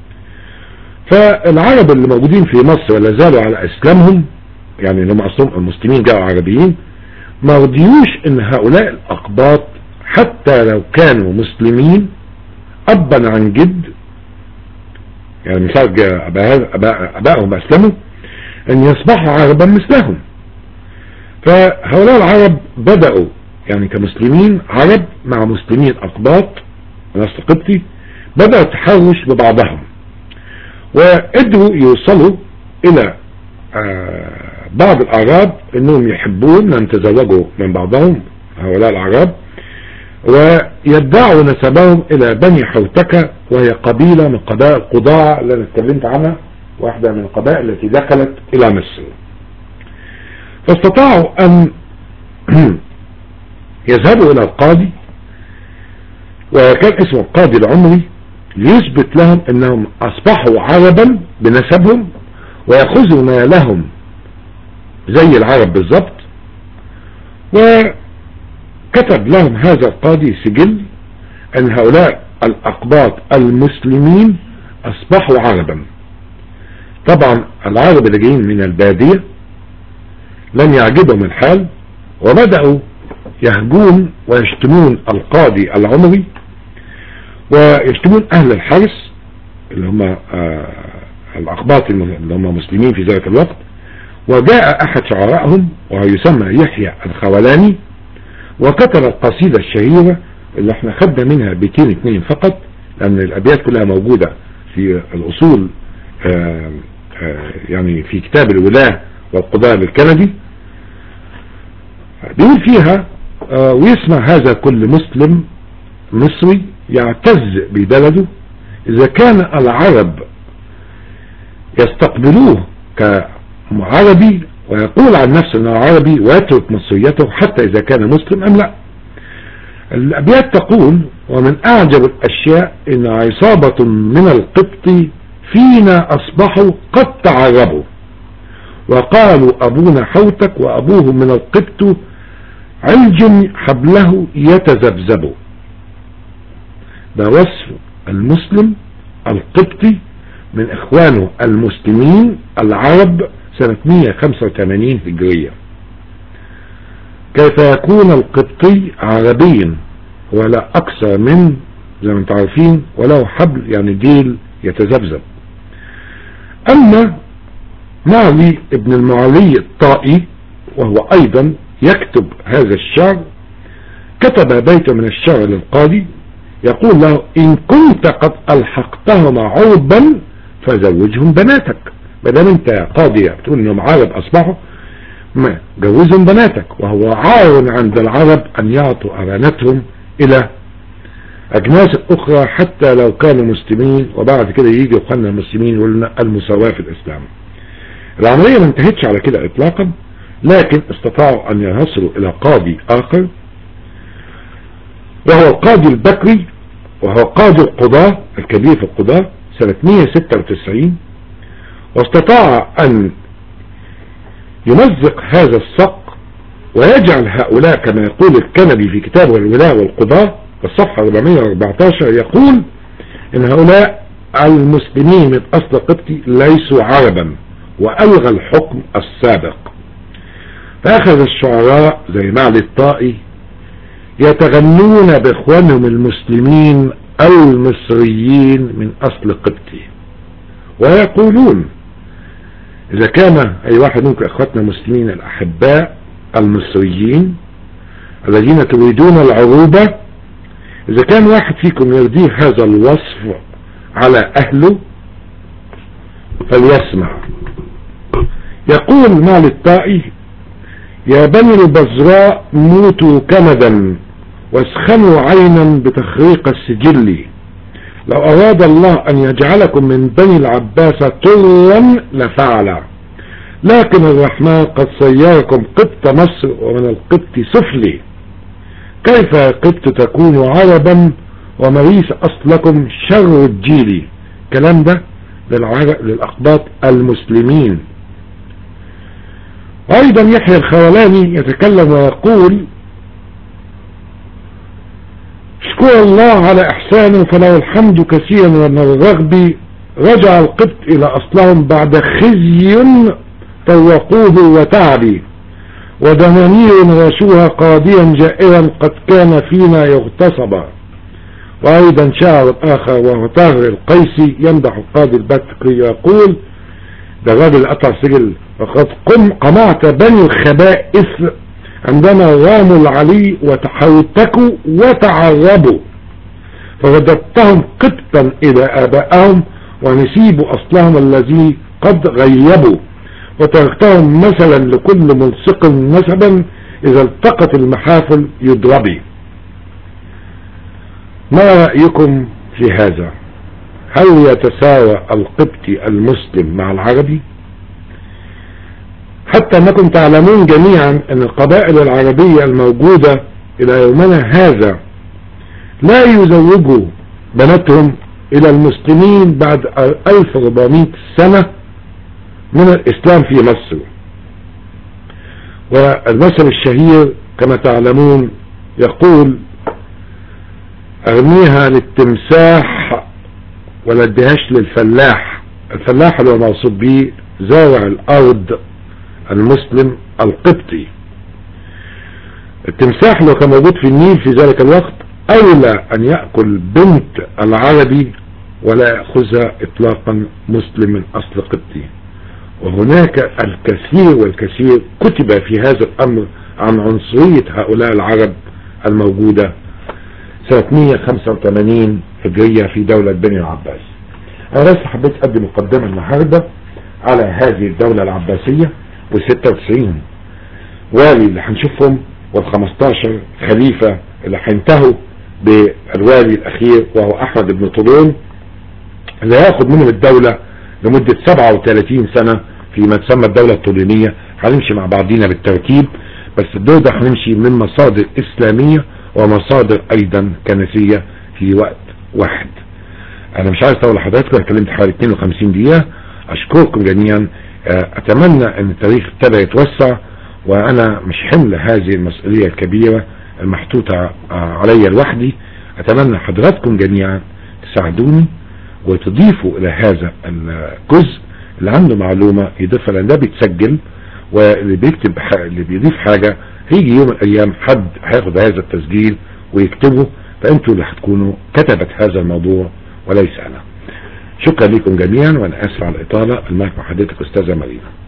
فالعرب اللي موجودين في مصر ولا زالوا على اسلامهم يعني اللي هم اصلهم المسلمين جاءوا عربيين ما رضيوش ان هؤلاء الاقباط حتى لو كانوا مسلمين ابا عن جد يعني مثال جاء أباء- أباء- ابائهم اسلموا ان يصبحوا عربا مثلهم فهؤلاء العرب بدأوا يعني كمسلمين عرب مع مسلمين اقباط نسل قبطي بدأ التحرش ببعضهم وقدروا يوصلوا الى آه، بعض الاعراب انهم يحبون ان يتزوجوا من بعضهم هؤلاء الاعراب ويدعوا نسبهم الى بني حوتكة وهي قبيلة من قبائل قضاع اللي انا اتكلمت عنها واحدة من القبائل التي دخلت الى مصر فاستطاعوا ان يذهبوا الى القاضي وكان اسمه القاضي العمري ليثبت لهم انهم اصبحوا عربا بنسبهم ويأخذوا ما لهم زي العرب بالضبط وكتب لهم هذا القاضي سجل ان هؤلاء الاقباط المسلمين اصبحوا عربا طبعا العرب اللي جايين من البادية لم يعجبهم الحال وبدأوا يهجون ويشتمون القاضي العمري ويشتمون أهل الحرس اللي هم آه الأقباط اللي هم مسلمين في ذلك الوقت وجاء أحد شعرائهم وهو يسمى يحيى الخولاني وكتب القصيدة الشهيرة اللي احنا خدنا منها بيتين اتنين فقط لأن الأبيات كلها موجودة في الأصول آه آه يعني في كتاب الولاة والقضاء الكندي بيقول فيها آه ويسمع هذا كل مسلم مصري يعتز ببلده إذا كان العرب يستقبلوه كعربي ويقول عن نفسه انه عربي ويترك مصريته حتى اذا كان مسلم ام لا الابيات تقول ومن اعجب الاشياء ان عصابة من القبط فينا اصبحوا قد تعربوا وقالوا ابونا حوتك وابوه من القبط علج حبله يتذبذب ده وصف المسلم القبطي من اخوانه المسلمين العرب سنة 185 هجرية كيف يكون القبطي عربيا ولا اكثر من زي ما انتم عارفين وله حبل يعني ديل يتذبذب اما معلي ابن المعلي الطائي وهو ايضا يكتب هذا الشعر كتب بيت من الشعر للقاضي يقول له ان كنت قد الحقتهم عربا فزوجهم بناتك ما دام انت يا قاضي بتقول انهم عرب اصبحوا ما جوزهم بناتك وهو عار عند العرب ان يعطوا ارانتهم الى اجناس اخرى حتى لو كانوا مسلمين وبعد كده يجي اخواننا المسلمين يقول لنا المساواة في الاسلام العملية ما انتهتش على كده اطلاقا لكن استطاعوا ان ينصروا الى قاضي اخر وهو القاضي البكري وهو قاضي القضاة الكبير في القضاة سنة 196 واستطاع ان يمزق هذا الصق ويجعل هؤلاء كما يقول الكندي في كتابه الولاء والقضاء الصفحة 414 يقول ان هؤلاء المسلمين من اصل قبطي ليسوا عربا والغى الحكم السابق فاخذ الشعراء زي معلي الطائي يتغنون باخوانهم المسلمين المصريين من اصل قبطي ويقولون اذا كان اي واحد منكم اخواتنا المسلمين الاحباء المصريين الذين تريدون العروبة اذا كان واحد فيكم يرضيه هذا الوصف على اهله فليسمع يقول مال الطائي يا بني البزراء موتوا كمدا واسخنوا عينا بتخريق السجل لو أراد الله أن يجعلكم من بني العباس طرا لفعل لكن الرحمن قد صيركم قبط مصر ومن القبط سفلي كيف يا قبط تكونوا عربا ومريس أصلكم شر الجيل كلام ده للأقباط المسلمين وأيضا يحيى الخولاني يتكلم ويقول اشكر الله على احسانه فله الحمد كثيرا وان الرغب رجع القبط الى اصلهم بعد خزي طوقوه وتعبي ودنانير رشوها قاضيا جائرا قد كان فينا يغتصب وايضا شاعر اخر وهو طاهر القيسي يمدح القاضي البتكري يقول ده الراجل قطع سجل وقد قم قمعت بني الخبائث عندما راموا العلي وتحوتكوا وتعربوا فرددتهم قبطا الى ابائهم ونسيبوا اصلهم الذي قد غيبوا وتركتهم مثلا لكل ملصق نسبا اذا التقت المحافل يضربي ما رأيكم في هذا هل يتساوى القبطي المسلم مع العربي حتى انكم تعلمون جميعا ان القبائل العربية الموجودة الى يومنا هذا لا يزوجوا بناتهم الى المسلمين بعد 1400 سنة من الاسلام في مصر والمثل الشهير كما تعلمون يقول ارميها للتمساح ولا اديهاش للفلاح الفلاح اللي هو موصوف به زارع الارض المسلم القبطي التمساح لو كان موجود في النيل في ذلك الوقت أولى أن يأكل بنت العربي ولا يأخذها إطلاقا مسلم من أصل قبطي وهناك الكثير والكثير كتب في هذا الأمر عن عنصرية هؤلاء العرب الموجودة سنة 185 هجرية في دولة بني العباس أنا بس حبيت أقدم مقدمة النهاردة على هذه الدولة العباسية وال96 والي اللي هنشوفهم وال15 خليفة اللي هينتهوا بالوالي الأخير وهو أحمد بن طولون اللي هياخد منهم الدولة لمدة 37 سنة فيما تسمى الدولة الطولونية هنمشي مع بعضينا بالترتيب بس الدور ده هنمشي من مصادر إسلامية ومصادر أيضا كنسية في وقت واحد أنا مش عايز أطول حضراتكم أنا اتكلمت حوالي 52 دقيقة أشكركم جميعا أتمنى أن التاريخ ابتدى يتوسع وأنا مش حمل هذه المسؤولية الكبيرة المحطوطة علي لوحدي أتمنى حضراتكم جميعا تساعدوني وتضيفوا إلى هذا الجزء اللي عنده معلومة يضيفها لأن ده بيتسجل واللي بيكتب اللي بيضيف حاجة هيجي يوم من الأيام حد هياخد هذا التسجيل ويكتبه فأنتوا اللي هتكونوا كتبت هذا الموضوع وليس أنا شكرا لكم جميعا وأنا آسف على الإطالة المايك مع حضرتك أستاذة مارينا